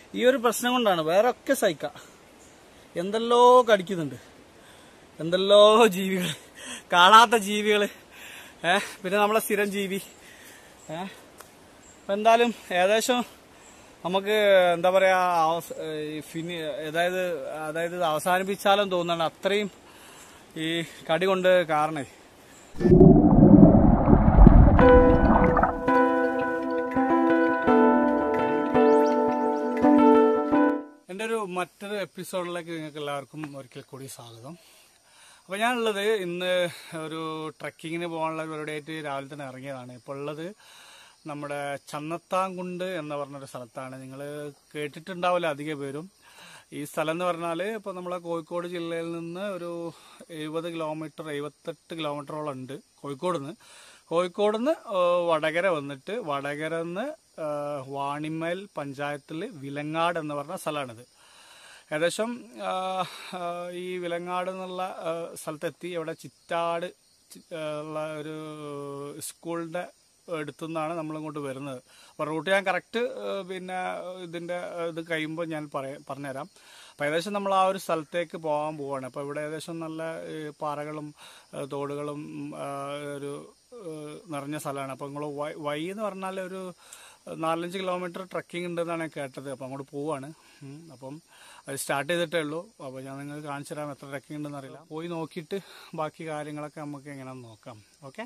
ഈ ഒരു പ്രശ്നം കൊണ്ടാണ് വേറെ ഒക്കെ സഹിക്കാം എന്തെല്ലോ കടിക്കുന്നുണ്ട് എന്തെല്ലോ ജീവികൾ കാണാത്ത ജീവികൾ ഏ പിന്നെ നമ്മളെ സ്ഥിരം ജീവി ഏ അപ്പൊ എന്തായാലും ഏകദേശം നമുക്ക് എന്താ പറയാ അവസ- ഈ ഫിനി അതായത് അതായത് ഇത് അവസാനിപ്പിച്ചാലും തോന്നുന്നുണ്ട് അത്രയും ഈ കടി കൊണ്ട് കാരണേ എൻ്റെ ഒരു മറ്റൊരു എപ്പിസോഡിലേക്ക് നിങ്ങൾക്ക് എല്ലാവർക്കും ഒരിക്കൽ കൂടി സ്വാഗതം അപ്പോൾ ഞാനുള്ളത് ഇന്ന് ഒരു ട്രക്കിങ്ങിന് പോകാനുള്ള പരിപാടിയായിട്ട് രാവിലെ തന്നെ ഇറങ്ങിയതാണ് ഇപ്പോൾ ഉള്ളത് നമ്മുടെ ചന്നത്താംകുണ്ട് എന്ന് പറഞ്ഞൊരു സ്ഥലത്താണ് നിങ്ങൾ കേട്ടിട്ടുണ്ടാവില്ല അധിക പേരും ഈ സ്ഥലം എന്ന് പറഞ്ഞാൽ ഇപ്പോൾ നമ്മളെ കോഴിക്കോട് ജില്ലയിൽ നിന്ന് ഒരു എഴുപത് കിലോമീറ്റർ എഴുപത്തെട്ട് കിലോമീറ്ററോളം ഉണ്ട് കോഴിക്കോട് നിന്ന് കോഴിക്കോട് നിന്ന് വടകര വന്നിട്ട് വടകര നിന്ന് വാണിമേൽ പഞ്ചായത്തിൽ വിലങ്ങാട് എന്ന് പറഞ്ഞ സ്ഥലമാണിത് ഏകദേശം ആ, ആ, ഈ വിലങ്ങാട് എന്നുള്ള ആ, സ്ഥലത്തെത്തി ഇവിടെ ചിറ്റാട് ചി- ആ, ഉള്ള ഒരു സ്കൂളിന്റെ അടുത്തുനിന്നാണ് നമ്മൾ ഇങ്ങോട്ട് വരുന്നത് അപ്പോൾ റൂട്ട് ഞാൻ കറക്റ്റ് പിന്നെ ഇതിന്റെ ആ, ഇത് കഴിയുമ്പോൾ ഞാൻ പറയാ പറഞ്ഞുതരാം അപ്പോൾ ഏകദേശം നമ്മൾ ആ ഒരു സ്ഥലത്തേക്ക് പോകാൻ പോവാണ് അപ്പോൾ ഇവിടെ ഏകദേശം നല്ല ഈ, പാറകളും ആ, തോടുകളും ഉം, ആ, ഒരു ആ, നിറഞ്ഞ സ്ഥലമാണ് അപ്പോൾ നിങ്ങൾ വൈ വൈ എന്ന് പറഞ്ഞാൽ ഒരു നാലഞ്ച് കിലോമീറ്റർ ട്രക്കിംഗ് ഉണ്ടെന്നാണ് ഞാൻ കേട്ടത് അപ്പോൾ അങ്ങോട്ട് പോവാണ് ഉം. അപ്പം അത് സ്റ്റാർട്ട് ചെയ്തിട്ടേ ഉള്ളൂ അപ്പോൾ ഞാൻ നിങ്ങൾക്ക് കാണിച്ചു തരാം എത്ര ട്രക്കിംഗ് ഉണ്ടെന്ന് അറിയില്ല പോയി നോക്കിയിട്ട് ബാക്കി കാര്യങ്ങളൊക്കെ നമുക്ക് എങ്ങനെയാണെന്ന് നോക്കാം ഓക്കെ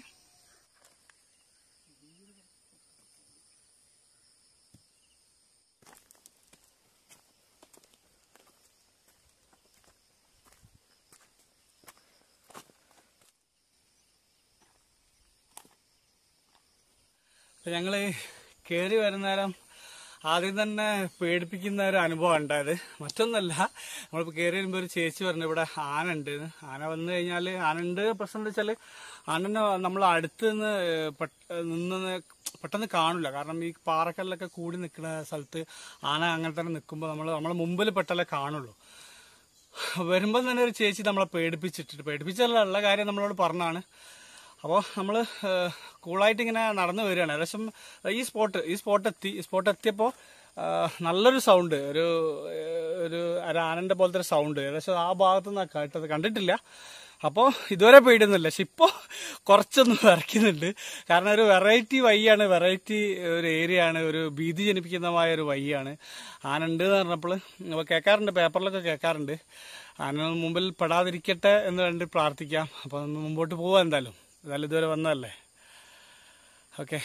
ഞങ്ങൾ കയറി വരുന്നേരം ആദ്യം തന്നെ പേടിപ്പിക്കുന്ന ഒരു അനുഭവം ഉണ്ടായത് മറ്റൊന്നല്ല നമ്മളിപ്പോൾ കയറി വരുമ്പോൾ ഒരു ചേച്ചി പറഞ്ഞു ഇവിടെ ആന ഉണ്ട് എന്ന്. ആന വന്നു കഴിഞ്ഞാൽ ആന ഉണ്ട് പ്രശ്നം എന്താ വെച്ചാൽ ആനനെ നമ്മൾ അടുത്ത് നിന്ന് പെട്ട- നിന്ന് പെട്ടെന്ന് കാണില്ല കാരണം ഈ പാറക്കല്ലൊക്കെ കൂടി നിൽക്കുന്ന സ്ഥലത്ത് ആന അങ്ങനെ തന്നെ നിൽക്കുമ്പോൾ നമ്മൾ നമ്മളെ മുമ്പിൽ പെട്ടല്ലേ കാണുള്ളൂ വരുമ്പോൾ തന്നെ ഒരു ചേച്ചി നമ്മളെ പേടിപ്പിച്ചിട്ട് പേടിപ്പിച്ചല്ല ഉള്ള കാര്യം നമ്മളോട് പറഞ്ഞാണ് അപ്പോൾ നമ്മൾ കൂളായിട്ട് ഇങ്ങനെ നടന്നു വരികയാണ് ഏകദേശം ഈ സ്പോട്ട് ഈ സ്പോട്ട് എത്തി ഈ സ്പോട്ട് എത്തിയപ്പോൾ നല്ലൊരു സൗണ്ട് ഒരു ഏഹ്, ഒരു ഒരു ആനന്റെ പോലത്തെ ഒരു സൗണ്ട് ഏകദേശം ആ ഭാഗത്തു നിന്നാണ് കേട്ടത് കണ്ടിട്ടില്ല അപ്പോൾ ഇതുവരെ പേടിയൊന്നുമില്ല പക്ഷെ ഇപ്പോൾ കുറച്ചൊന്ന് വിറയ്ക്കുന്നുണ്ട് കാരണം ഒരു വെറൈറ്റി വയ്യാണ് വെറൈറ്റി ഒരു ഏരിയ ആണ് ഒരു ഭീതി ജനിപ്പിക്കുന്നമായ ഒരു വയ്യാണ് ആന ഉണ്ട് എന്ന് പറഞ്ഞപ്പോൾ അപ്പോൾ കേൾക്കാറുണ്ട് പേപ്പറിലൊക്കെ കേൾക്കാറുണ്ട് ആന മുമ്പിൽ പെടാതിരിക്കട്ടെ എന്ന് വേണ്ടി പ്രാർത്ഥിക്കാം അപ്പോൾ ഒന്ന് മുമ്പോട്ട് പോവാം എന്തായാലും എന്തായാലും ഇതുവരെ വന്നതല്ലേ ഓക്കെ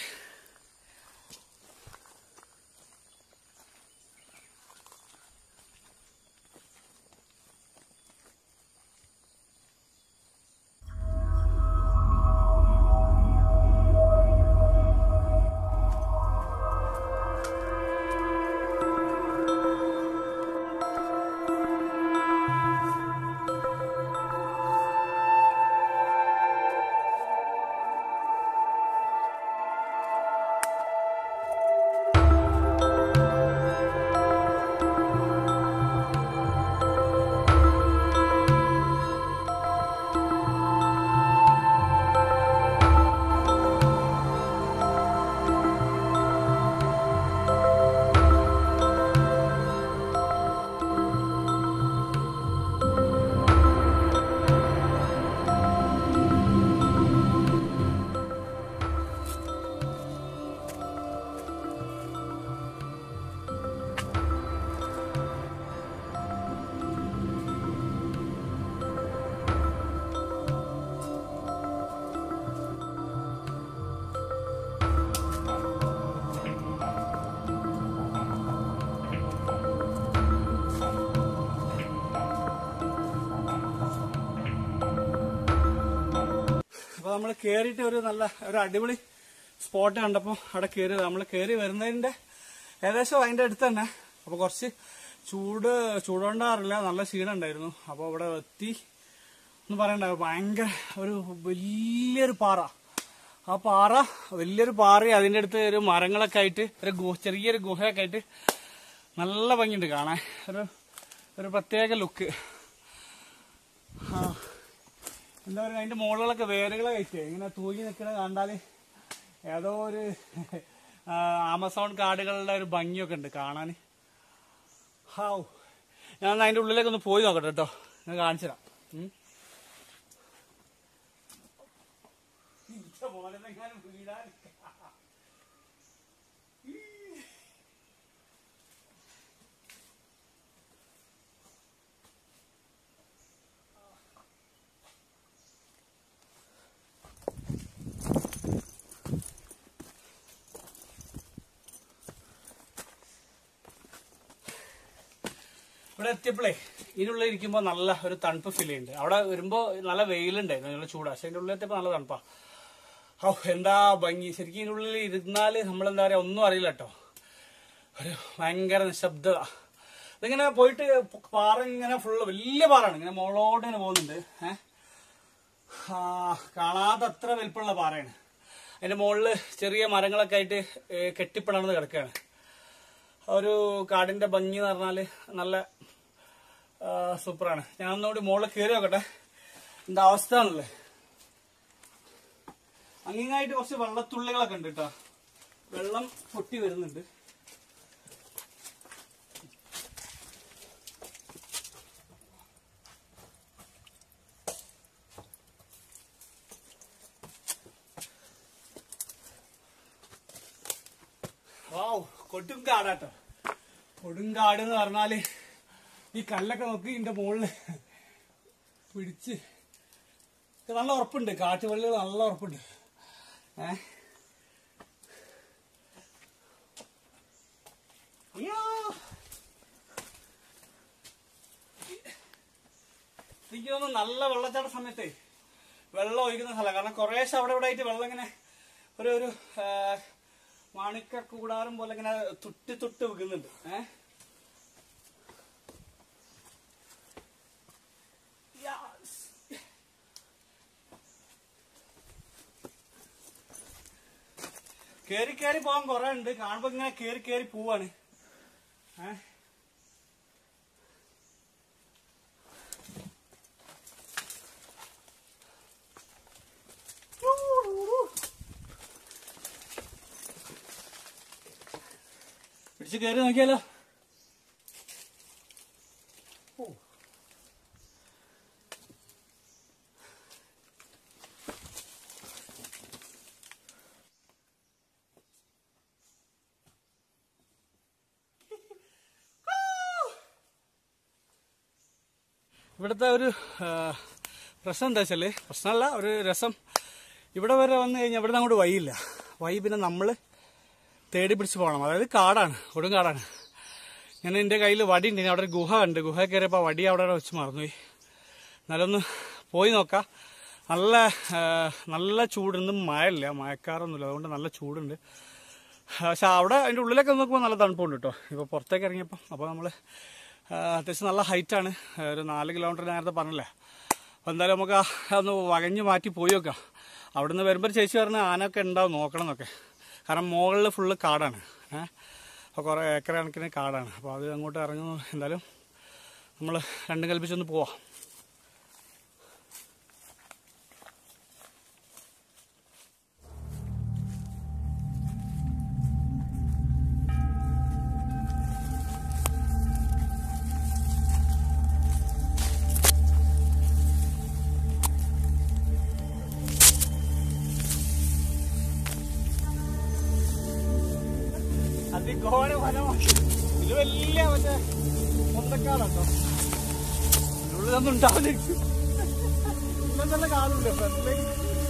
അപ്പൊ നമ്മൾ കേറിയിട്ട് ഒരു നല്ല ഒരു അടിപൊളി സ്പോട്ട് കണ്ടപ്പോൾ അവിടെ കയറി നമ്മൾ കയറി വരുന്നതിന്റെ ഏകദേശം അതിന്റെ അടുത്ത് തന്നെ അപ്പൊ കുറച്ച് ചൂട് ചൂടുകൊണ്ടാറില്ല നല്ല ക്ഷീണം ഉണ്ടായിരുന്നു അപ്പൊ അവിടെ എത്തി എന്ന് പറയണ്ട ഭയങ്കര ഒരു വലിയൊരു പാറ ആ പാറ വലിയൊരു പാറ അതിന്റെ അടുത്ത് ഒരു മരങ്ങളൊക്കെ ആയിട്ട് ഒരു ഗുഹ ചെറിയൊരു ഗുഹയൊക്കെ ആയിട്ട് നല്ല ഭംഗിയുണ്ട് കാണാൻ ഒരു ഒരു പ്രത്യേക ലുക്ക് ആ എന്താ പറയുക അതിന്റെ മുകളിലൊക്കെ വേരുകളെ കഴിച്ചേ ഇങ്ങനെ തൂങ്ങി നിൽക്കണ കണ്ടാല് ഏതോ ഒരു ആ, ആമസോൺ കാടുകളുടെ ഒരു ഭംഗിയൊക്കെ ഉണ്ട് കാണാൻ ഹാവ് ഞാൻ ഒന്ന് അതിന്റെ ഉള്ളിലേക്ക് ഒന്ന് പോയി നോക്കട്ടെ കേട്ടോ ഞാൻ കാണിച്ചു തരാം ഉം. ഇന്റെ മോനെന്നെങ്ങാനും വീഴാൻ. ഇവിടെ എത്തിയപ്പോഴേ ഇതിനുള്ളിൽ ഇരിക്കുമ്പോൾ നല്ല ഒരു തണുപ്പ് ഫീൽ ചെയ്യുന്നുണ്ട് അവിടെ വരുമ്പോൾ നല്ല വെയിലുണ്ടായിരുന്നു നല്ല ചൂടാ പക്ഷെ അതിന്റെ ഉള്ളിൽ എത്തിയപ്പോൾ നല്ല തണുപ്പാ ഓ എന്താ ഭംഗി ശരിക്കും ഇതിനുള്ളിൽ ഇരുന്നാല് നമ്മൾ എന്താ പറയാ ഒന്നും അറിയില്ല കേട്ടോ ഒരു ഭയങ്കര നിശബ്ദത ഇതിങ്ങനെ പോയിട്ട് പാറ ഇങ്ങനെ ഫുള്ള് വലിയ പാറാണ് ഇങ്ങനെ മുകളോട്ട് ഇങ്ങനെ പോകുന്നുണ്ട് ഏഹ് ആ, കാണാതെ അത്ര വലിപ്പമുള്ള പാറയാണ് അതിന്റെ മുകളില് ചെറിയ മരങ്ങളൊക്കെ ആയിട്ട് ഏ, കെട്ടിപ്പിണർന്ന് കിടക്കുകയാണ് ഒരു കാടിന്റെ ഭംഗി എന്ന് പറഞ്ഞാല് നല്ല ആ, സൂപ്പറാണ് ഞാൻ ഒന്നുകൂടി മുകളിൽ കയറി നോക്കട്ടെ എന്താ അവസ്ഥ ആണല്ലേ അങ്ങിങ്ങായിട്ട് കുറച്ച് വെള്ളത്തുള്ളികളൊക്കെ ഉണ്ട് കേട്ടോ വെള്ളം പൊട്ടി വരുന്നുണ്ട് വാവ് കൊടുങ്കാടാട്ടോ കൊടുങ്കാട് എന്ന് പറഞ്ഞാല് ഈ കല്ലൊക്കെ നോക്കി ഇതിന്റെ മുകളില് പിടിച്ച് ഇത് നല്ല ഉറപ്പുണ്ട് കാറ്റുവള്ളികൾ നല്ല ഉറപ്പുണ്ട് ഏ അയ്യോ എനിക്ക് തോന്നുന്നു നല്ല വെള്ളച്ചാട്ട സമയത്തെ വെള്ളം ഒഴിക്കുന്ന സ്ഥലം കാരണം കുറേശ്ശെ അവിടെ ഇവിടെ ആയിട്ട് വെള്ളം ഇങ്ങനെ ഒരു ഒരു ആ, മാണിക്ക കൂടാരം പോലെ ഇങ്ങനെ തുട്ടി തുട്ടി വെക്കുന്നുണ്ട് ഏഹ് കേറി കേറി പോകാൻ കുറെ ഉണ്ട് കാണുമ്പോ ഇങ്ങനെ കേറി കേറി പോവാണ് ഏ പിടിച്ച് കേറി നോക്കിയാലോ ഓ. ഇവിടുത്തെ ഒരു ആ, പ്രശ്നം എന്താ വെച്ചാല് പ്രശ്നമല്ല ഒരു രസം ഇവിടെ വരെ വന്നു കഴിഞ്ഞാൽ ഇവിടെ അങ്ങോട്ട് വഴിയില്ല വഴി പിന്നെ നമ്മൾ തേടി പിടിച്ച് പോകണം അതായത് കാടാണ് കൊടും കാടാണ് ഞാൻ എൻ്റെ കയ്യിൽ വടി ഉണ്ട് അവിടെ ഒരു ഗുഹ ഉണ്ട് ഗുഹ കയറിയപ്പോൾ വടി അവിടെ വെച്ച് മറന്നുപോയി എന്നാലൊന്ന് പോയി നോക്കാം നല്ല ആ, നല്ല ചൂടുണ്ട് മഴയില്ല മഴക്കാറൊന്നുമില്ല അതുകൊണ്ട് നല്ല ചൂടുണ്ട് പക്ഷെ അവിടെ അതിൻ്റെ ഉള്ളിലൊക്കെ നോക്കുമ്പോൾ നല്ല തണുപ്പുണ്ട് കേട്ടോ ഇപ്പോൾ പുറത്തേക്ക് ഇറങ്ങിയപ്പോൾ അപ്പോൾ നമ്മൾ അത്യാവശ്യം നല്ല ഹൈറ്റാണ് ഒരു നാല് കിലോമീറ്റർ നേരത്തെ പറഞ്ഞല്ലേ അപ്പോൾ എന്തായാലും നമുക്ക് ആ ഒന്ന് വകഞ്ഞ് മാറ്റി പോയി നോക്കാം അവിടെ നിന്ന് വരുമ്പോൾ ചേച്ചി പറഞ്ഞ ആനൊക്കെ ഉണ്ടാവും നോക്കണം എന്നൊക്കെ കാരണം മുകളിൽ ഫുള്ള് കാടാണ് ഏഹ് അപ്പോൾ കുറേ ഏക്കർ കണക്കിന് കാടാണ് അപ്പോൾ അത് അങ്ങോട്ട് ഇറങ്ങുന്നു എന്തായാലും നമ്മൾ രണ്ടും കൽപ്പിച്ചൊന്ന് പോവാം അതിഘോര വനമാണ് ഇത് വലിയ മറ്റേ മുന്തക്കാടാട്ടോ ഇതിനുള്ളിലൊന്നും ഉണ്ടാവില്ല നല്ല കാണുന്നുണ്ട് ഫ്രണ്ടിലേക്ക്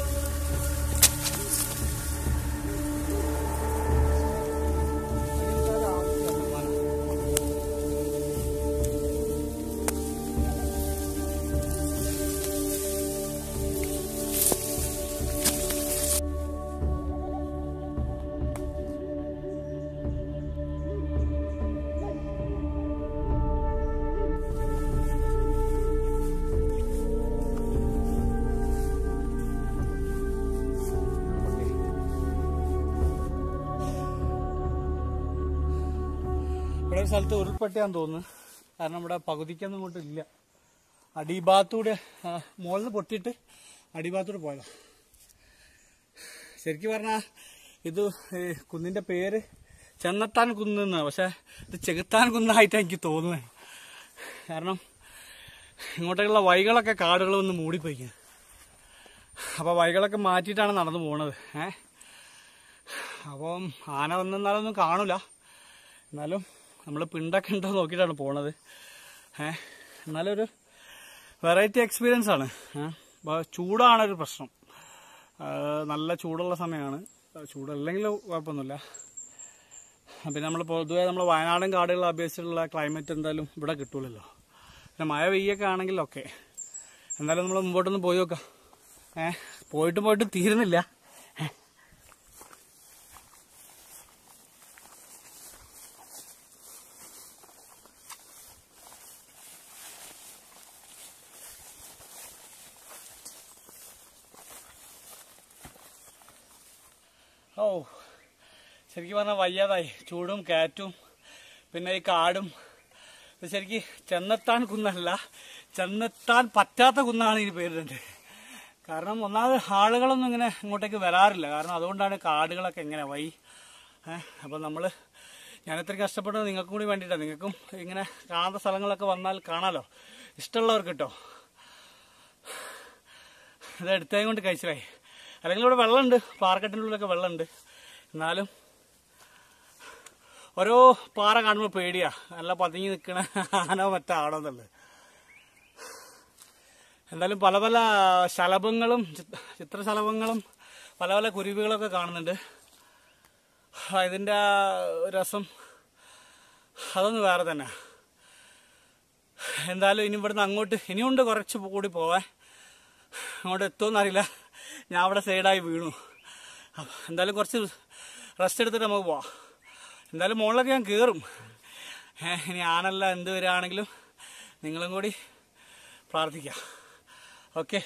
ഇവിടെ ഒരു സ്ഥലത്ത് ഉരുൾപെട്ടിയാന്ന് തോന്നുന്നു കാരണം ഇവിടെ പകുതിക്കൊന്നും ഇങ്ങോട്ട് ഇല്ല അടിഭാഗത്തൂടെ ആ, മുകളിൽ നിന്ന് പൊട്ടിയിട്ട് അടിഭാഗത്തൂടെ പോയതാ ശരിക്കും പറഞ്ഞാൽ ഇത് ഈ കുന്നിന്റെ പേര് ചെന്നത്താൻ കുന്ന് പക്ഷെ ഇത് ചെകുത്താൻ കുന്നായിട്ടാണ് എനിക്ക് തോന്നുന്നത് കാരണം ഇങ്ങോട്ടേക്കുള്ള വഴികളൊക്കെ കാടുകൾ ഒന്ന് മൂടിപ്പോയിക്കുക അപ്പോൾ വഴികളൊക്കെ മാറ്റിയിട്ടാണ് നടന്നു പോണത് ഏ അപ്പം ആന വന്നെന്നാലൊന്നും കാണൂല എന്നാലും നമ്മൾ പിണ്ടൊക്കെ ഉണ്ടോ നോക്കിയിട്ടാണ് പോണത് ഏ എന്നാലും ഒരു വെറൈറ്റി എക്സ്പീരിയൻസ് ആണ് ഏ അപ്പോൾ ചൂടാണ് ഒരു പ്രശ്നം ആ, നല്ല ചൂടുള്ള സമയമാണ് ചൂടല്ലെങ്കിൽ കുഴപ്പമൊന്നുമില്ല പിന്നെ നമ്മൾ പൊതുവേ നമ്മൾ വയനാടൻ കാടുകളെ അപേക്ഷിച്ചുള്ള ക്ലൈമറ്റ് എന്തായാലും ഇവിടെ കിട്ടൂലല്ലോ പിന്നെ മഴ പെയ്യൊക്കെ ആണെങ്കിൽ ഓക്കെ എന്തായാലും നമ്മൾ മുമ്പോട്ടൊന്ന് പോയി നോക്കാം ഏ പോയിട്ട് പോയിട്ട് തീരുന്നില്ല ഓ ശരിക്കും പറഞ്ഞാൽ വയ്യാതായി ചൂടും കാറ്റും പിന്നെ ഈ കാടും ഇത് ശരിക്ക് ചെന്നെത്താൻ കുന്നല്ല ചെന്നെത്താൻ പറ്റാത്ത കുന്നാണ് ഇതിന് പേരിട്ടുണ്ട് കാരണം ഒന്നാമത് ആളുകളൊന്നും ഇങ്ങനെ ഇങ്ങോട്ടേക്ക് വരാറില്ല കാരണം അതുകൊണ്ടാണ് കാടുകളൊക്കെ ഇങ്ങനെ വൈ ഏഹ് അപ്പം നമ്മൾ ഞാൻ ഇത്രയും കഷ്ടപ്പെട്ടത് നിങ്ങൾക്കും കൂടി വേണ്ടിയിട്ടാണ് നിങ്ങൾക്കും ഇങ്ങനെ കാണാത്ത സ്ഥലങ്ങളൊക്കെ വന്നാൽ കാണാലോ ഇഷ്ടമുള്ളവർക്ക് കേട്ടോ ഇത് എടുത്തതും കൊണ്ട് കഴിച്ചിലായി അല്ലെങ്കിൽ ഇവിടെ വെള്ളമുണ്ട് പാറക്കെട്ടിൻ്റെ ഉള്ളിലൊക്കെ വെള്ളമുണ്ട് എന്നാലും ഓരോ പാറ കാണുമ്പോൾ പേടിയാ നല്ല പതുങ്ങി നിൽക്കണ ആനോ മറ്റോ ആണോ എന്നുള്ളത് എന്തായാലും പല പല ശലഭങ്ങളും ചിത്ര- ചിത്രശലഭങ്ങളും പല പല കുരുവികളൊക്കെ കാണുന്നുണ്ട് ആ, ഇതിൻ്റെ ആ രസം അതൊന്ന് വേറെ തന്നെ എന്തായാലും ഇനി ഇവിടുന്ന് അങ്ങോട്ട് ഇനിയുണ്ട് കുറച്ച് കൂടി പോവാൻ അങ്ങോട്ട് എത്തുമെന്നറിയില്ല ഞാൻ അവിടെ സൈഡായി വീണു അപ്പൊ എന്തായാലും കുറച്ച് റെസ്റ്റ് എടുത്തിട്ട് നമുക്ക് പോവാം എന്തായാലും മുകളിലൊക്കെ ഞാൻ കയറും ഏ, ഇനി ആനല്ല എന്ത് വരികയാണെങ്കിലും നിങ്ങളും കൂടി പ്രാർത്ഥിക്കാം ഓക്കെ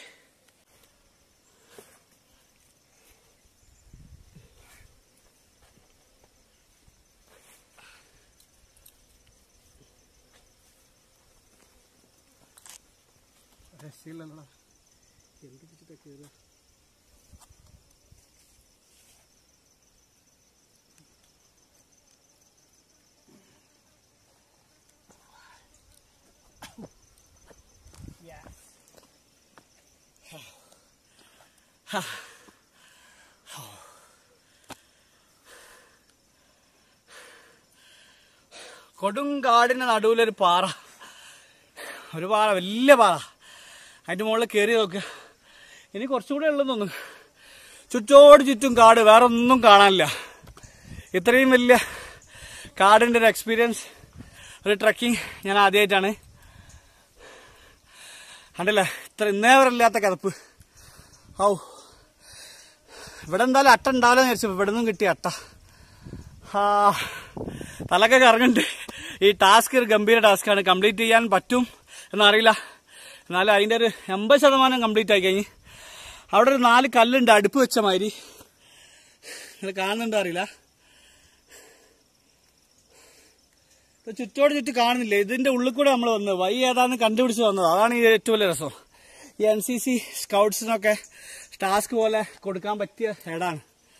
രക്ഷയില്ലല്ലോ എന്ത് വെച്ചിട്ടാ കയറുക കൊടുങ്കാടിന്റെ നടുവിലൊരു പാറ ഒരു പാറ വലിയ പാറ അതിന്റെ മുകളിൽ കയറി നോക്കുക ഇനി കുറച്ചുകൂടെ ഉള്ളെന്ന് തോന്നുന്നു ചുറ്റോട് ചുറ്റും കാട് വേറെ ഒന്നും കാണാനില്ല ഇത്രയും വലിയ കാടിന്റെ ഒരു എക്സ്പീരിയൻസ് ഒരു ട്രക്കിംഗ് ഞാൻ ആദ്യമായിട്ടാണ് കണ്ടില്ലേ ഇത്ര ഇന്നേ വരെ ഇല്ലാത്ത കിതപ്പ് ഔ ഇവിടെ എന്തായാലും അട്ട ഉണ്ടാവില്ല വിചാരിച്ചു ഇവിടെ നിന്നും കിട്ടിയ അട്ട ആ തലക്കെ കറങ്ങുന്നുണ്ട് ഈ ടാസ്ക് ഒരു ഗംഭീര ടാസ്ക്കാണ് കംപ്ലീറ്റ് ചെയ്യാൻ പറ്റും എന്നറിയില്ല എന്നാലും അതിൻ്റെ ഒരു എൺപത് ശതമാനം കംപ്ലീറ്റ് ആയി കഴിഞ്ഞ് അവിടെ ഒരു നാല് കല്ലുണ്ട് അടുപ്പ് വെച്ച മാതിരി നിങ്ങൾ കാണുന്നുണ്ടോ അറിയില്ല ഇപ്പൊ ചുറ്റോട് ചുറ്റും കാണുന്നില്ല ഇതിന്റെ ഉള്ളിൽ കൂടെ നമ്മൾ വന്നത് വഴി ഏതാന്ന് കണ്ടുപിടിച്ച് വന്നത് അതാണ് ഈ ഏറ്റവും വലിയ രസം ഈ എൻ സി സി സ്കൗട്ട്സിനൊക്കെ ടാസ്ക് പോലെ കൊടുക്കാൻ പറ്റിയ ഇടാണ്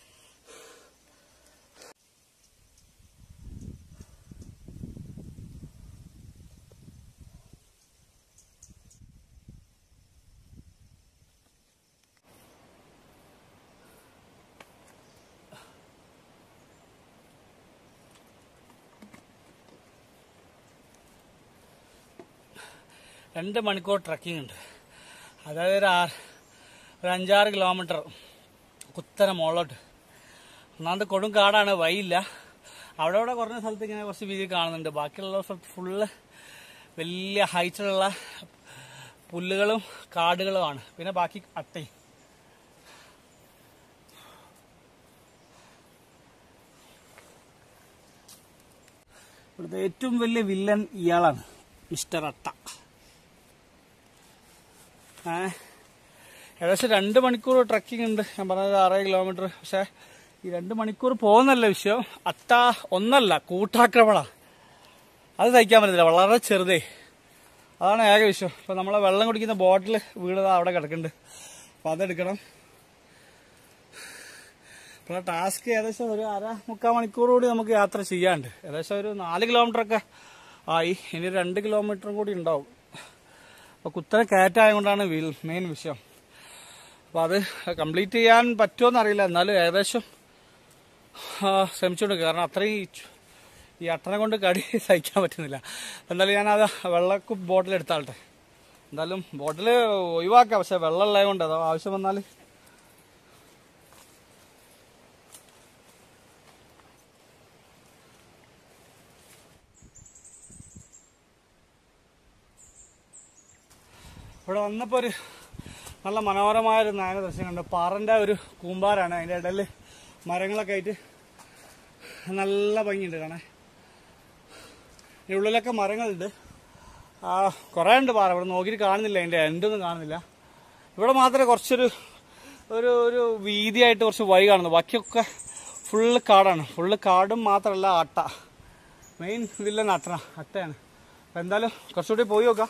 രണ്ട് മണിക്കൂർ ട്രക്കിംഗ് ഉണ്ട് അതായത് ഒരു ആറ് ഒരു അഞ്ചാറ് കിലോമീറ്റർ കുത്തനെ മുകളിലോട്ട് ഒന്നാമത് കൊടും കാടാണ് വഴിയില്ല അവിടെ അവിടെ കുറഞ്ഞ സ്ഥലത്ത് ഇങ്ങനെ കുറച്ച് വീതി കാണുന്നുണ്ട് ബാക്കിയുള്ള സ്ഥലത്ത് ഫുള്ള് വലിയ ഹൈറ്റിലുള്ള പുല്ലുകളും കാടുകളുമാണ് പിന്നെ ബാക്കി അട്ടയും ഇവിടുത്തെ ഏറ്റവും വലിയ വില്ലൻ ഇയാളാണ് മിസ്റ്റർ അട്ട ഏ ഏകദേശം രണ്ട് മണിക്കൂർ ട്രക്കിംഗ് ഉണ്ട് ഞാൻ പറഞ്ഞത് ആറേ കിലോമീറ്റർ പക്ഷെ ഈ രണ്ട് മണിക്കൂർ പോകുന്നല്ല വിഷയം അട്ട ഒന്നല്ല കൂട്ടാക്രമണ അത് സഹിക്കാൻ പറ്റത്തില്ല വളരെ ചെറുതേ അതാണ് ഏക വിഷയം ഇപ്പൊ നമ്മളെ വെള്ളം കുടിക്കുന്ന ബോട്ടിൽ വീട് ദാ അവിടെ കിടക്കുന്നുണ്ട് അപ്പൊ അതെടുക്കണം ഇപ്പോൾ ടാസ്ക് ഏകദേശം ഒരു അര മുക്കാൽ മണിക്കൂർ കൂടി നമുക്ക് യാത്ര ചെയ്യാണ്ട് ഏകദേശം ഒരു നാല് കിലോമീറ്റർ ഒക്കെ ആയി ഇനി രണ്ട് കിലോമീറ്ററും കൂടി ഉണ്ടാവും അപ്പോൾ കുത്തനെ കയറ്റായതുകൊണ്ടാണ് വീൽ മെയിൻ വിഷയം അപ്പോൾ അത് കംപ്ലീറ്റ് ചെയ്യാൻ പറ്റുമോ അറിയില്ല എന്നാലും ഏകദേശം ആ, ശ്രമിച്ചുകൊണ്ട് കാരണം അത്രയും ഈ ചു- ഈ അട്ടനെ കൊണ്ട് കടി സഹിക്കാൻ പറ്റുന്നില്ല എന്തായാലും ഞാനത് വെള്ളക്ക് ബോട്ടിൽ എടുത്താളട്ടെ എന്തായാലും ബോട്ടിൽ ഒഴിവാക്കാം പക്ഷെ വെള്ളം ഉള്ളത് കൊണ്ട് അതോ ആവശ്യം വന്നാൽ ഇവിടെ വന്നപ്പോൾ ഒരു നല്ല മനോഹരമായ ഒരു നായക ദൃശ്യം കണ്ടു പാറന്റെ ഒരു കൂമ്പാരാണ് അതിന്റെ ഇടയിൽ മരങ്ങളൊക്കെ ആയിട്ട് നല്ല ഭംഗിയുണ്ട് കാണാൻ ഇതിന്റെ ഉള്ളിലൊക്കെ മരങ്ങളുണ്ട് ആ കുറേ ഉണ്ട് പാറ ഇവിടെ നോക്കിയിട്ട് കാണുന്നില്ല അതിന്റെ എൻഡൊന്നും കാണുന്നില്ല ഇവിടെ മാത്രമേ കുറച്ചൊരു ഒരു ഒരു വീതിയായിട്ട് കുറച്ച് വഴി കാണുന്നു ബാക്കിയൊക്കെ ഫുള്ള് കാടാണ് ഫുള്ള് കാടും മാത്രമല്ല അട്ട മെയിൻ ഇതില്ലെന്ന് അട്ട അട്ടയാണ് അപ്പം എന്തായാലും കുറച്ചുകൂടി പോയി നോക്കാം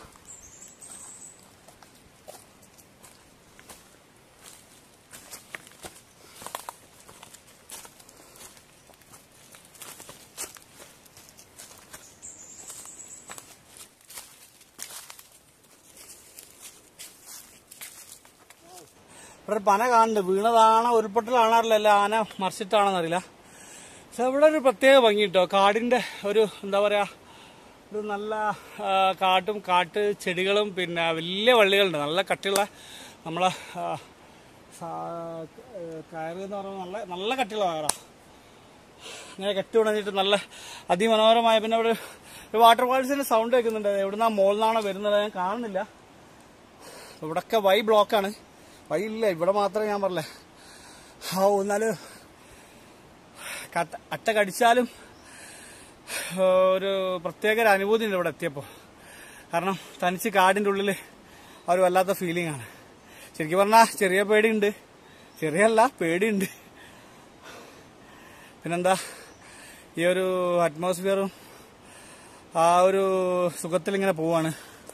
ഇവിടെ ഒരു പന കാണുന്നുണ്ട് വീണതാണോ ഉരുൾപൊട്ടലാണോ അല്ല ആന മറിച്ചിട്ടാണെന്ന് അറിയില്ല പക്ഷെ ഇവിടെ ഒരു പ്രത്യേക ഭംഗി കേട്ടോ കാടിന്റെ ഒരു എന്താ പറയാ ഒരു നല്ല ആ, കാട്ടും കാട്ട് ചെടികളും പിന്നെ വലിയ വള്ളികളുണ്ട് നല്ല കട്ടിയുള്ള നമ്മളെ ആ, സാ- ഏ, കയറ് എന്ന് പറയുമ്പോൾ നല്ല നല്ല കട്ടിയുള്ള കയറാ ഇങ്ങനെ കെട്ടി ഉണഞ്ഞിട്ട് നല്ല അതിമനോഹരമായ പിന്നെ ഇവിടെ ഒരു വാട്ടർ ഫാൾസിന്റെ സൗണ്ട് കേൾക്കുന്നുണ്ട് എവിടുന്നാ മോളിൽ വരുന്നത് ഞാൻ കാണുന്നില്ല ഇവിടൊക്കെ വൈ ബ്ലോക്കാണ് വൈ ഇല്ല ഇവിടെ മാത്രമേ ഞാൻ പറഞ്ഞേ ആ എന്നാല് കട്ട- അട്ട കടിച്ചാലും ആ, ഒരു പ്രത്യേക ഒരു അനുഭൂതി ഉണ്ട് ഇവിടെ എത്തിയപ്പോൾ കാരണം തനിച്ച് കാടിൻ്റെ ഉള്ളിൽ ആ ഒരു വല്ലാത്ത ഫീലിംഗ് ആണ് ശരിക്കും പറഞ്ഞാൽ ചെറിയ പേടിയുണ്ട് ചെറിയല്ല പേടിയുണ്ട് പിന്നെന്താ ഈ ഒരു അറ്റ്മോസ്ഫിയറും ആ ഒരു സുഖത്തിൽ ഇങ്ങനെ പോവാണ്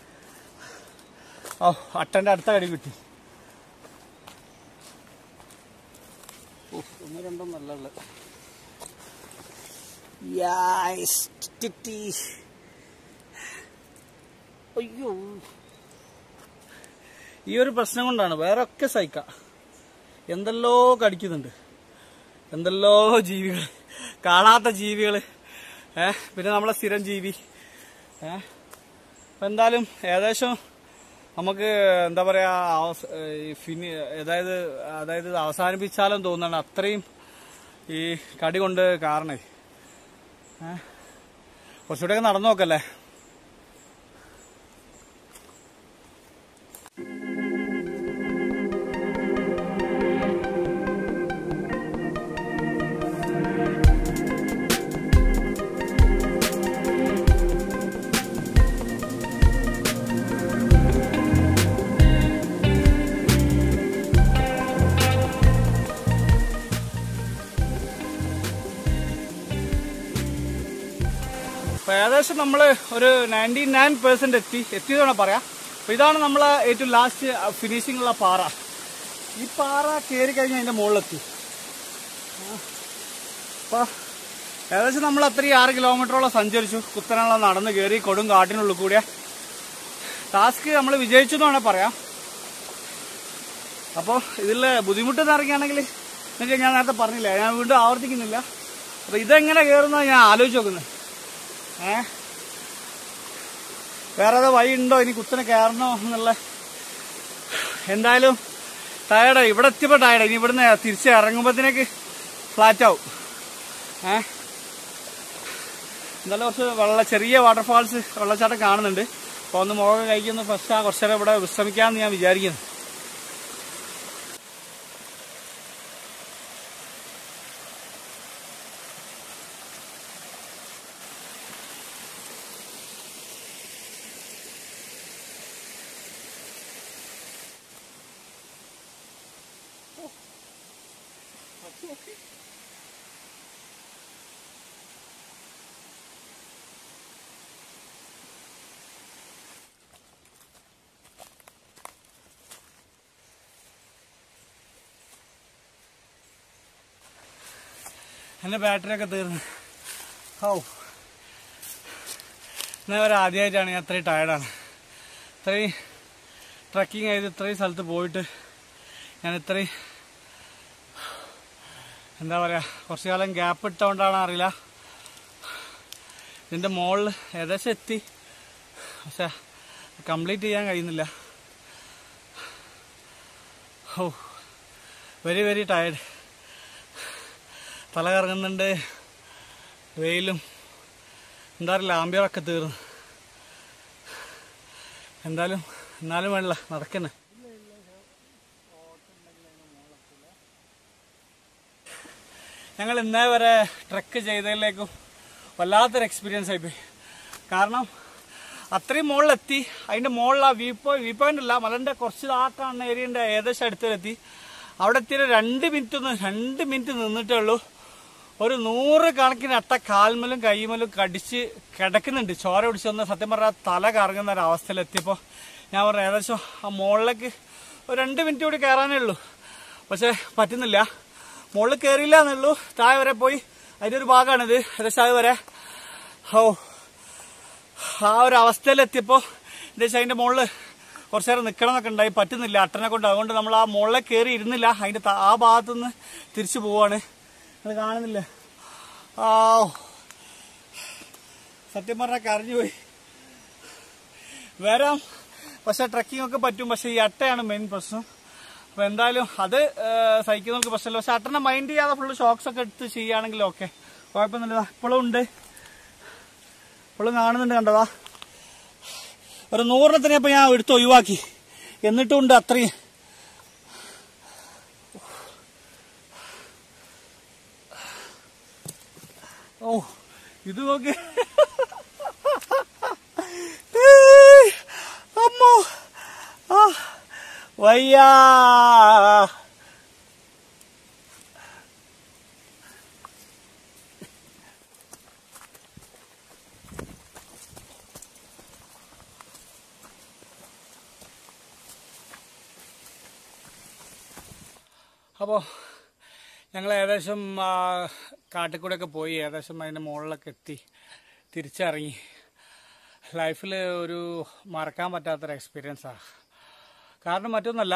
ഓ അട്ടന്റെ അടുത്ത കടി കിട്ടി ഓ, ഒന്ന് രണ്ടൊന്നല്ല ഉള്ളത് യായ്സ്. കിട്ടി. അയ്യോ ഈ ഒരു പ്രശ്നം കൊണ്ടാണ് വേറെ ഒക്കെ സഹിക്കാം എന്തെല്ലോ കടിക്കുന്നുണ്ട് എന്തെല്ലോ ജീവികൾ കാണാത്ത ജീവികൾ ഏ പിന്നെ നമ്മളെ സ്ഥിരം ജീവി ഏ അപ്പൊ എന്തായാലും ഏകദേശം നമുക്ക് എന്താ പറയാ അവസ- ഈ ഫിനി അതായത് അതായത് ഇത് അവസാനിപ്പിച്ചാലും തോന്നുന്നുണ്ട് അത്രയും ഈ കടി കൊണ്ട് കാരണേ ഏ കുറച്ചുകൂടെയൊക്കെ നടന്നു നോക്കല്ലേ അപ്പൊ ഏകദേശം നമ്മൾ ഒരു നയൻറ്റി നയൻ പെർസെന്റ് എത്തി എത്തിയതാണ് പറയാം അപ്പൊ ഇതാണ് നമ്മളെ ഏറ്റവും ലാസ്റ്റ് ഫിനിഷിംഗ് ഉള്ള പാറ ഈ പാറ കയറി കഴിഞ്ഞാൽ അതിന്റെ മുകളിലെത്തി ആ. അപ്പൊ ഏകദേശം നമ്മൾ അത്രയും ആറ് കിലോമീറ്ററോളം സഞ്ചരിച്ചു കുത്തനുള്ള നടന്ന് കയറി കൊടും കാട്ടിനുള്ളിൽ കൂടിയ ടാസ്ക് നമ്മൾ വിജയിച്ചു എന്ന് വേണേൽ പറയാം അപ്പോൾ ഇതിൽ ബുദ്ധിമുട്ട് ഇറങ്ങിയാണെങ്കിൽ നിങ്ങൾക്ക് ഞാൻ നേരത്തെ പറഞ്ഞില്ല ഞാൻ വീണ്ടും ആവർത്തിക്കുന്നില്ല അപ്പൊ ഇതെങ്ങനെ കയറുന്ന ഞാൻ ആലോചിച്ച് നോക്കുന്നത് ഏ വേറെ ഏതോ വഴി ഉണ്ടോ ഇനി കുത്തനെ കയറണോ എന്നുള്ള എന്തായാലും ടയർഡ് ഇവിടെ എത്തിയപ്പോ ടയർഡ് ഇനി ഇവിടുന്ന് തിരിച്ച് ഇറങ്ങുമ്പോഴത്തേക്ക് ഫ്ലാറ്റ് ആവും ഏ എന്തായാലും കുറച്ച് വെള്ള ചെറിയ വാട്ടർഫാൾസ് വെള്ളച്ചാട്ടം കാണുന്നുണ്ട് അപ്പൊ ഒന്ന് മുഖം കഴിക്കുന്ന ഫസ്റ്റ് ആ കുറച്ചേരം ഇവിടെ വിശ്രമിക്കാമെന്ന് ഞാൻ വിചാരിക്കുന്നു എൻ്റെ ബാറ്ററിയൊക്കെ തീർന്നു ഓ ഇന്നേ വരെ ആദ്യമായിട്ടാണ് ഞാൻ അത്രയും ടയർഡാണ് ഇത്രയും ട്രക്കിംഗ് ചെയ്ത് ഇത്രയും സ്ഥലത്ത് പോയിട്ട് ഞാൻ ഇത്രയും എന്താ പറയുക കുറച്ചു കാലം ഗ്യാപ്പ് ഇട്ടുകൊണ്ടാണ് അറിയില്ല ഇതിൻ്റെ മുകളിൽ ഏകദേശം എത്തി പക്ഷെ കംപ്ലീറ്റ് ചെയ്യാൻ കഴിയുന്നില്ല ഓ വെരി വെരി ടയർഡ് തല കറങ്ങുന്നുണ്ട് വെയിലും എന്താ അറിയില്ല ആംബിയറൊക്കെ തീർന്നു എന്തായാലും എന്നാലും വേണ്ട നടക്കന്നെ ഞങ്ങൾ ഇന്നേ വരെ ട്രക്ക് ചെയ്തതിലേക്കും വല്ലാത്തൊരു എക്സ്പീരിയൻസ് ആയിപ്പോയി കാരണം അത്രയും മുകളിലെത്തി അതിൻ്റെ മുകളിൽ ആ വ്യൂ പോയിന്റ് വ്യൂ പോയിന്റ് അല്ല മലൻ്റെ കുറച്ച് ആ കാണുന്ന ഏരിയൻ്റെ ഏകദേശം അടുത്തിലെത്തി അവിടെ എത്തിയൊരു രണ്ട് മിനിറ്റ് ഒന്ന് രണ്ട് മിനിറ്റ് നിന്നിട്ടേ ഉള്ളൂ ഒരു നൂറ് കണക്കിന് അട്ട കാൽമലും കൈമലും കടിച്ച് കിടക്കുന്നുണ്ട് ചോര പിടിച്ച് വന്ന് സത്യം പറഞ്ഞാൽ തല കറങ്ങുന്ന ഒരു അവസ്ഥയിലെത്തിയപ്പോൾ ഞാൻ പറഞ്ഞു ഏകദേശം ആ മുകളിലേക്ക് ഒരു രണ്ട് മിനിറ്റ് കൂടി കയറാനേ ഉള്ളൂ പക്ഷേ പറ്റുന്നില്ല മുകളിൽ കയറിയില്ല എന്നുള്ളൂ താഴെ വരെ പോയി അതിൻ്റെ ഒരു ഭാഗമാണിത് ഏകദേശം അത് വരെ ഓ ആ ഒരു അവസ്ഥയിലെത്തിയപ്പോൾ എന്താ വെച്ചാൽ അതിൻ്റെ മുകളിൽ കുറച്ച് നേരം നിൽക്കണം എന്നൊക്കെ ഉണ്ടായി പറ്റുന്നില്ല അട്ടനെ കൊണ്ട് അതുകൊണ്ട് നമ്മൾ ആ മുകളിൽ കയറി ഇരുന്നില്ല അതിൻ്റെ ത- ആ ഭാഗത്തുനിന്ന് തിരിച്ചു പോവാണ് അത് കാണുന്നില്ല ആ സത്യം പറഞ്ഞാൽ കരഞ്ഞു പോയി വരാം പക്ഷെ ട്രക്കിംഗ് ഒക്കെ പറ്റും പക്ഷെ ഈ അട്ടയാണ് മെയിൻ പ്രശ്നം അപ്പൊ എന്തായാലും അത് ഏഹ്, സഹിക്കുന്നവർക്ക് പ്രശ്നമില്ല പക്ഷെ അട്ടനെ മൈൻഡ് ചെയ്യാതെ ഫുള്ള് ഷോക്സ് ഒക്കെ എടുത്ത് ചെയ്യുകയാണെങ്കിൽ ഓക്കെ കുഴപ്പമൊന്നുമില്ല ഇപ്പോഴും ഉണ്ട് ഇപ്പോഴും കാണുന്നുണ്ട് കണ്ടതാ ഒരു നൂറിനത്തിനെ ഇപ്പൊ ഞാൻ എടുത്ത് ഒഴിവാക്കി എന്നിട്ടും ഉണ്ട് അത്രയും ഓ ഇത് നോക്ക് അമ്മോ ആ വയ്യാ അപ്പോൾ ഞങ്ങൾ ഏകദേശം ആ, കാട്ടിൽ കൂടെയൊക്കെ പോയി ഏകദേശം അതിൻ്റെ മുകളിലൊക്കെ എത്തി തിരിച്ചിറങ്ങി ലൈഫിൽ ഒരു മറക്കാൻ പറ്റാത്തൊരു എക്സ്പീരിയൻസാണ് കാരണം മറ്റൊന്നല്ല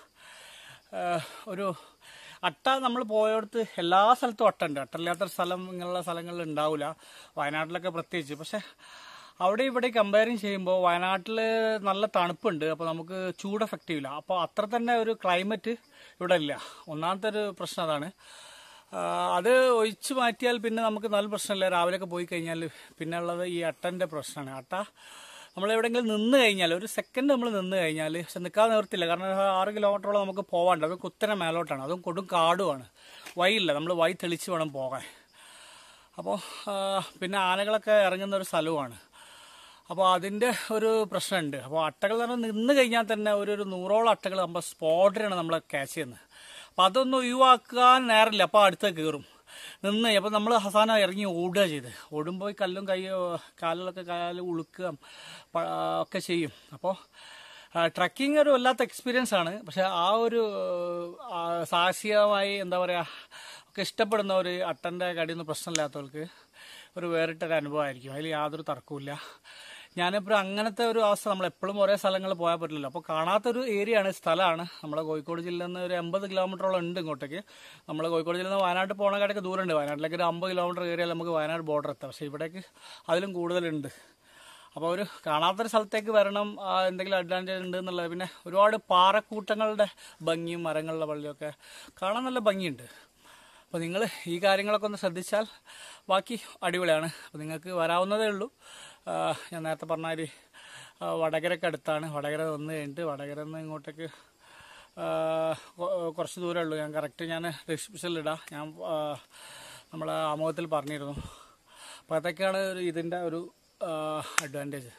ആ, ഒരു അട്ട നമ്മൾ പോയടുത്ത് എല്ലാ സ്ഥലത്തും അട്ട ഉണ്ട് അട്ടയില്ലാത്ത സ്ഥലം ഇങ്ങനെയുള്ള സ്ഥലങ്ങളിൽ ഉണ്ടാവില്ല വയനാട്ടിലൊക്കെ പ്രത്യേകിച്ച് പക്ഷെ അവിടെ ഇവിടെ കമ്പയറിങ് ചെയ്യുമ്പോൾ വയനാട്ടിൽ നല്ല തണുപ്പുണ്ട് അപ്പോൾ നമുക്ക് ചൂട് എഫക്റ്റ് ചെയ്യില്ല അപ്പോൾ അത്ര തന്നെ ഒരു ക്ലൈമറ്റ് ഇവിടെ ഇല്ല ഒന്നാമത്തെ ഒരു പ്രശ്നം അതാണ് ആ, അത് ഒഴിച്ചു മാറ്റിയാൽ പിന്നെ നമുക്ക് നല്ല പ്രശ്നമില്ല രാവിലെയൊക്കെ പോയി കഴിഞ്ഞാൽ പിന്നെ ഉള്ളത് ഈ അട്ടൻ്റെ പ്രശ്നമാണ് അട്ട നമ്മൾ എവിടെയെങ്കിലും നിന്ന് കഴിഞ്ഞാൽ ഒരു സെക്കൻഡ് നമ്മൾ നിന്ന് കഴിഞ്ഞാൽ പക്ഷെ നിൽക്കാൻ നിവർത്തില്ല കാരണം ഒരു ആറ് കിലോമീറ്ററോളം നമുക്ക് പോകാണ്ട് അത് കുത്തനെ മേലോട്ടാണ് അതും കൊടും കാടുമാണ് വഴിയില്ല നമ്മൾ വഴി തെളിച്ച് വേണം പോകാൻ അപ്പോൾ പിന്നെ ആനകളൊക്കെ ഇറങ്ങുന്ന ഒരു സ്ഥലവുമാണ് അപ്പോൾ അതിൻ്റെ ഒരു പ്രശ്നമുണ്ട് അപ്പോൾ അട്ടകൾ എന്ന് പറഞ്ഞാൽ നിന്ന് കഴിഞ്ഞാൽ തന്നെ ഒരു ഒരു നൂറോളം അട്ടകൾ നമ്മൾ സ്പോട്ടിലാണ് നമ്മളെ ക്യാച്ച് ചെയ്യുന്നത് അപ്പോൾ അതൊന്നും ഒഴിവാക്കാൻ നേരമില്ല അപ്പോൾ അടുത്ത് കയറും നിന്ന് അപ്പോൾ നമ്മൾ ഹസാന ഇറങ്ങി ഓടുക ചെയ്ത് ഓടുമ്പോൾ ഈ കല്ലും കയ്യോ കാലിലൊക്കെ കാല് ഉളുക്കുക പ- ഒക്കെ ചെയ്യും അപ്പോൾ ട്രക്കിംഗ് ഒരു വല്ലാത്ത എക്സ്പീരിയൻസ് ആണ് പക്ഷെ ആ ഒരു ആ, സാഹസികമായി എന്താ പറയുക ഒക്കെ ഇഷ്ടപ്പെടുന്ന ഒരു അട്ടൻ്റെ കടിയൊന്നും പ്രശ്നമില്ലാത്തവർക്ക് ഒരു വേറിട്ടൊരു അനുഭവമായിരിക്കും അതിൽ യാതൊരു തർക്കവുമില്ല ഞാനിപ്പോൾ അങ്ങനത്തെ ഒരു അവസ്ഥ നമ്മൾ എപ്പോഴും ഒരേ സ്ഥലങ്ങളിൽ പോയാൽ പറ്റില്ലല്ലോ അപ്പോൾ കാണാത്തൊരു ഏരിയ ആണ് സ്ഥലമാണ് നമ്മളെ കോഴിക്കോട് ജില്ലയിൽ നിന്ന് ഒരു എൺപത് കിലോമീറ്ററോളം ഉണ്ട് ഇങ്ങോട്ടേക്ക് നമ്മൾ കോഴിക്കോട് ജില്ലയിൽ നിന്ന് വയനാട്ട് പോകണക്കാട്ടൊക്കെ ദൂരമുണ്ട് വയനാട്ടിലേക്ക് ഒരു അമ്പത് കിലോമീറ്റർ ഏരിയയിൽ നമുക്ക് വയനാട് ബോർഡർ എത്താം പക്ഷേ ഇവിടേക്ക് അതിലും കൂടുതലുണ്ട് അപ്പോൾ ഒരു കാണാത്തൊരു സ്ഥലത്തേക്ക് വരണം ആ, എന്തെങ്കിലും അഡ്വാൻറ്റേജ് ഉണ്ട് എന്നുള്ളത് പിന്നെ ഒരുപാട് പാറക്കൂട്ടങ്ങളുടെ ഭംഗിയും മരങ്ങളുടെ പള്ളിയൊക്കെ കാണാൻ നല്ല ഭംഗിയുണ്ട് അപ്പോൾ നിങ്ങൾ ഈ കാര്യങ്ങളൊക്കെ ഒന്ന് ശ്രദ്ധിച്ചാൽ ബാക്കി അടിപൊളിയാണ് അപ്പോൾ നിങ്ങൾക്ക് വരാവുന്നതേ ഉള്ളൂ ആ, ഞാൻ നേരത്തെ പറഞ്ഞാൽ വടകരക്ക് അടുത്താണ് വടകര വന്ന് കഴിഞ്ഞിട്ട് വടകര നിന്ന് ഇങ്ങോട്ടേക്ക് ആ, കൊ- കുറച്ച് ദൂരമേ ഉള്ളൂ ഞാൻ കറക്റ്റ് ഞാൻ ഡിസ്ക്രിപ്ഷനിൽ ഇടാം ഞാൻ ആ, നമ്മളെ ആമുഖത്തിൽ പറഞ്ഞിരുന്നു അപ്പോൾ അതൊക്കെയാണ് ഒരു ഇതിൻ്റെ ഒരു അഡ്വാൻറ്റേജ്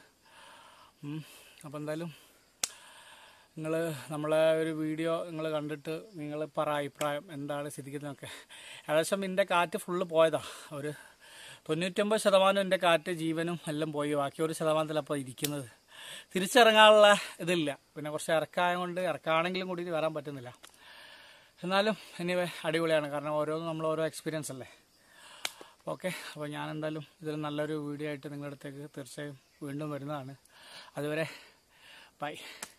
അപ്പോൾ എന്തായാലും നിങ്ങൾ നമ്മളെ ഒരു വീഡിയോ നിങ്ങൾ കണ്ടിട്ട് നിങ്ങൾ പറ അഭിപ്രായം എന്താണ് സ്ഥിതിക്കുന്നതൊക്കെ ഏകദേശം എൻ്റെ കാറ്റ് ഫുള്ള് പോയതാ ഒരു തൊണ്ണൂറ്റൊമ്പത് ശതമാനം എൻ്റെ കാറ്റ് ജീവനും എല്ലാം പോയി ബാക്കി ഒരു ശതമാനത്തിലപ്പോൾ ഇരിക്കുന്നത് തിരിച്ചിറങ്ങാനുള്ള ഇതില്ല പിന്നെ കുറച്ച് ഇറക്കായ കൊണ്ട് ഇറക്കാണെങ്കിലും കൂടി വരാൻ പറ്റുന്നില്ല എന്നാലും എനിവേ അടിപൊളിയാണ് കാരണം ഓരോന്നും നമ്മൾ ഓരോ എക്സ്പീരിയൻസ് അല്ലേ ഓക്കെ അപ്പോൾ ഞാൻ എന്തായാലും ഇതിൽ നല്ലൊരു വീഡിയോ ആയിട്ട് നിങ്ങളുടെ അടുത്തേക്ക് തീർച്ചയായും വീണ്ടും വരുന്നതാണ് അതുവരെ ബൈ